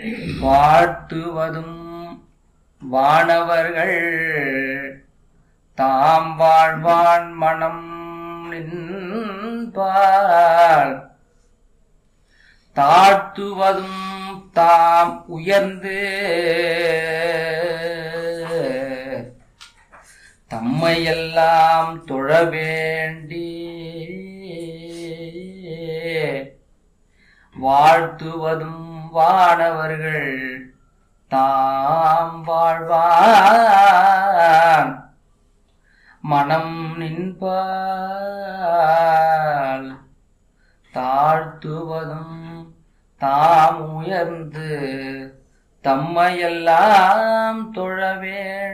வாழ்த்துவதும் வானவர்கள் தாம் வாழ்வான் மனம் நின்பார் தாழ்த்துவதும் தாம் உயர்ந்து தம்மையெல்லாம் தொழ வேண்டி வாழ்த்துவதும் வானவர்கள் தாம் வாழ்வான் மனம் நின்பால் தாழ்த்துவதும் தாம் உயர்ந்து தம்மையெல்லாம் தொழ வேண்டும்